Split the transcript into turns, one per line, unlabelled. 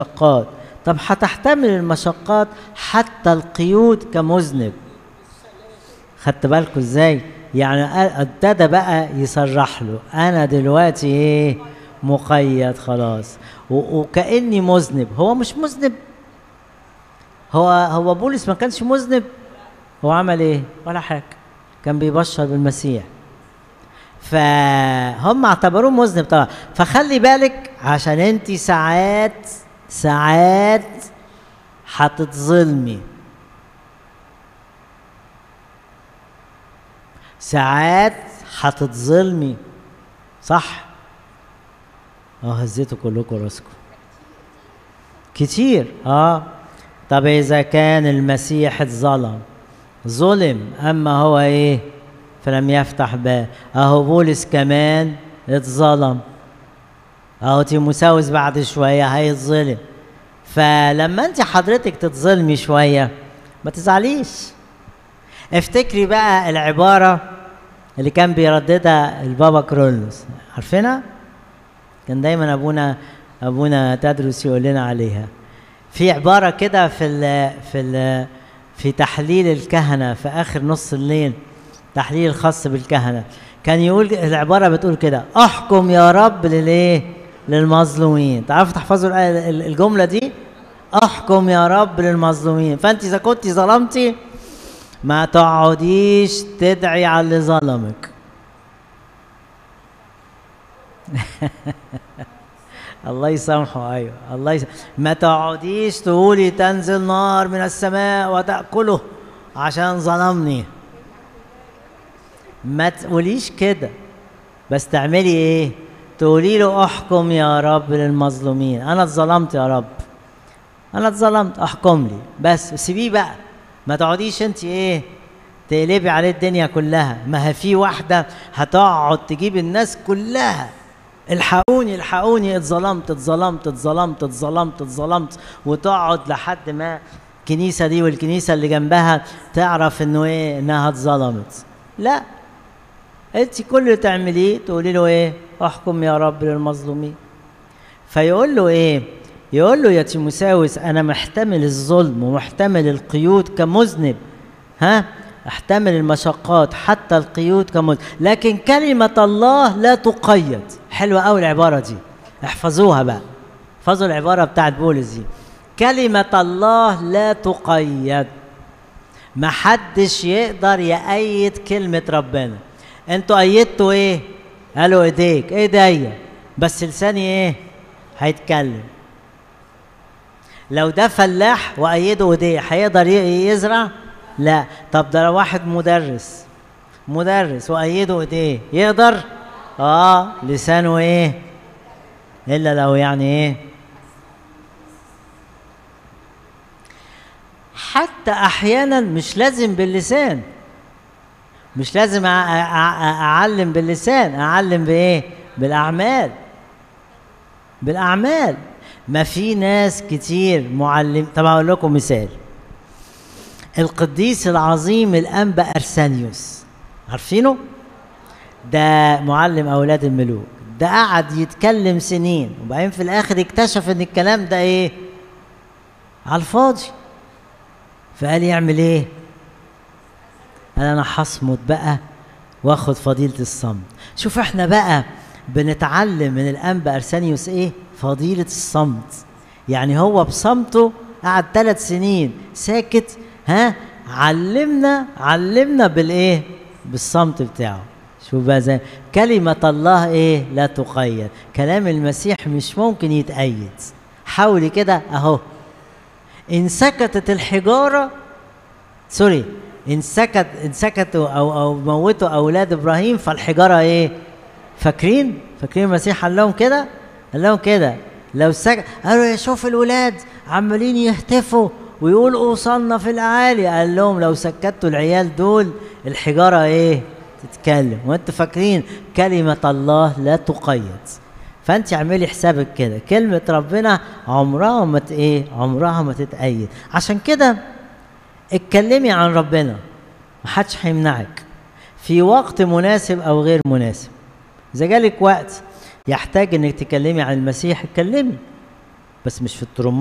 المشقات طب هتحتمل المشقات حتى القيود كمذنب خدت بالكم ازاي يعني ابتدى بقى يصرح له انا دلوقتي ايه مقيد خلاص و- وكاني مذنب هو مش مذنب هو هو بولس ما كانش مذنب هو عمل ايه ولا حاجه كان بيبشر بالمسيح فهم اعتبروه مذنب طبعا فخلي بالك عشان انت ساعات ساعات هتتظلمي ساعات هتتظلمي صح اه هزيتوا كلكم راسكم كتير اه طب اذا كان المسيح اتظلم ظلم اما هو ايه فلم يفتح باب اهو بولس كمان اتظلم اهو تيموساوس بعد شويه هيتظلم فلما انت حضرتك تتظلمي شويه ما تزعليش افتكري بقى العباره اللي كان بيرددها البابا كرولوس عارفينها كان دايما ابونا ابونا تدرس يقول لنا عليها في عباره كده في ال في ال في تحليل الكهنه في اخر نص الليل تحليل الخاص بالكهنه كان يقول العباره بتقول كده احكم يا رب للايه للمظلومين تعرفوا تحفظوا الآية- ال- الجمله دي احكم يا رب للمظلومين فانت اذا كنت ظلمتي ما تقعديش تدعي على اللي ظلمك الله يسامحه ايوه الله يسامحه. ما تقعديش تقولي تنزل نار من السماء وتاكله عشان ظلمني ما تقوليش كده بس تعملي ايه تقولي له احكم يا رب للمظلومين انا اتظلمت يا رب انا اتظلمت احكم لي بس سيبيه بقى ما تقعديش انت ايه تقلبي عليه الدنيا كلها ما هي في واحده هتقعد تجيب الناس كلها الحقوني الحقوني اتظلمت اتظلمت اتظلمت اتظلمت اتظلمت وتقعد لحد ما الكنيسه دي والكنيسه اللي جنبها تعرف انه ايه انها اتظلمت لا انت كل اللي تعمليه تقولي له ايه احكم يا رب للمظلومين فيقول له ايه يقول له يا تيموساوس انا محتمل الظلم ومحتمل القيود كمذنب ها احتمل المشقات حتى القيود كمذنب لكن كلمة الله لا تقيد حلوة قوي العبارة دي احفظوها بقى احفظوا العبارة بتاعت بولس دي كلمة الله لا تقيد محدش يقدر يأيد كلمة ربنا انتوا أيدتوا ايه قالوا ايديك ايديا بس لساني ايه هيتكلم لو ده فلاح وايده ايديه هيقدر ي- يزرع لا طب ده لو واحد مدرس مدرس وايده ايديه يقدر اه لسانه ايه الا لو يعني ايه حتى احيانا مش لازم باللسان مش لازم أع- أع- اعلم باللسان اعلم بايه بالاعمال بالاعمال ما في ناس كتير معلم طب اقول لكم مثال القديس العظيم الانبا ارسانيوس عارفينه ده معلم اولاد الملوك ده قعد يتكلم سنين وبعدين في الاخر اكتشف ان الكلام ده ايه على الفاضي فقال يعمل ايه قال انا هصمت بقى واخد فضيله الصمت شوف احنا بقى بنتعلم من الانبا ارسانيوس ايه فضيله الصمت يعني هو بصمته قعد ثلاث سنين ساكت ها علمنا علمنا بالايه بالصمت بتاعه شوف بقى زي كلمة الله ايه لا تقيد كلام المسيح مش ممكن يتأيد حاولي كده اهو ان سكتت الحجارة سوري ان سكت ان سكتوا او او موتوا اولاد ابراهيم فالحجارة ايه فاكرين فاكرين المسيح قال لهم كده قال لهم كده لو سكت قالوا يا شوف الولاد عمالين يهتفوا ويقولوا اوصلنا في الاعالي قال لهم لو سكتوا العيال دول الحجاره ايه تتكلم وانتوا فاكرين كلمه الله لا تقيد فانت اعملي حسابك كده كلمه ربنا عمرها ما ت- ايه عمرها ما تتأيد عشان كده اتكلمي عن ربنا محدش هيمنعك في وقت مناسب او غير مناسب اذا جالك وقت يحتاج انك تكلمي عن المسيح اتكلمي بس مش في الترمات